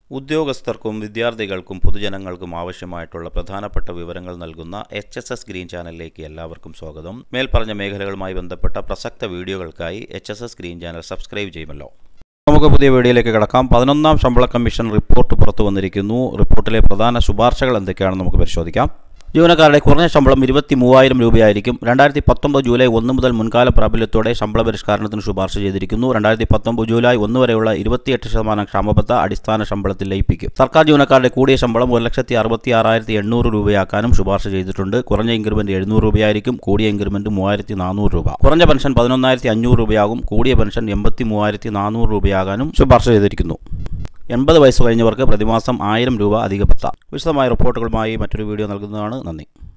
ഉദ്യോഗസ്ഥർക്കും വിദ്യാർത്ഥികൾക്കും പൊതുജനങ്ങൾക്കും ആവശ്യമായിട്ടുള്ള പ്രധാനപ്പെട്ട വിവരങ്ങൾ നൽകുന്ന എച്ച് എസ് എസ് ഗ്രീൻ ചാനലിലേക്ക് എല്ലാവർക്കും സ്വാഗതം മേൽപ്പറഞ്ഞ മേഖലകളുമായി ബന്ധപ്പെട്ട പ്രസക്ത വീഡിയോകൾക്കായി H S S green channel subscribe ചെയ്യുമല്ലോ നമുക്ക് പുതിയ വീഡിയോയിലേക്ക് കിടക്കാം പതിനൊന്നാം ശമ്പള കമ്മീഷൻ റിപ്പോർട്ട് പുറത്തു വന്നിരിക്കുന്നു റിപ്പോർട്ടിലെ പ്രധാന ശുപാർശകൾ എന്തൊക്കെയാണെന്ന് നമുക്ക് പരിശോധിക്കാം ജീവനക്കാരുടെ കുറഞ്ഞ ശമ്പളം ഇരുപത്തി മൂവായിരം രൂപയായിരിക്കും രണ്ടായിരത്തി പത്തൊമ്പത് ജൂലൈ ഒന്ന് മുതൽ മുൻകാല പ്രാബല്യത്തോടെ ശമ്പള പരിഷ്കരണത്തിന് ശുപാർശ ചെയ്തിരിക്കുന്നു രണ്ടായിരത്തി പത്തൊമ്പത് ജൂലൈ ഒന്ന് വരെയുള്ള ഇരുപത്തിയെട്ട് ശതമാനം ക്ഷാമബത്ത അടിസ്ഥാന ശമ്പളത്തിൽ ലയിപ്പിക്കും സർക്കാർ ജീവനക്കാരുടെ കൂടിയ ശമ്പളം ഒരു ലക്ഷത്തി അറുപത്തി ആറായിരത്തി എണ്ണൂറ് രൂപയാക്കാനും ശുപാർശ ചെയ്തിട്ടുണ്ട് കുറഞ്ഞ ഇൻക്രിമെന്റ് എഴുന്നൂറ് രൂപയായിരിക്കും കൂടിയ ഇൻക്രിമെന്റ് മൂവായിരത്തി നാനൂറ് രൂപ കുറഞ്ഞ പെൻഷൻ പതിനൊന്നായിരത്തി അഞ്ഞൂറ് രൂപയാകും കൂടിയ പെൻഷൻ എൺപത്തി മൂവായിരത്തി നാനൂറ് രൂപയാകാനും ശുപാർശ ചെയ്തിരിക്കുന്നു എൺപത് വയസ്സ് കഴിഞ്ഞവർക്ക് പ്രതിമാസം ആയിരം രൂപ അധിക ഭത്ത വിശദമായ റിപ്പോർട്ടുകളുമായി മറ്റൊരു വീഡിയോ നൽകുന്നതാണ് നന്ദി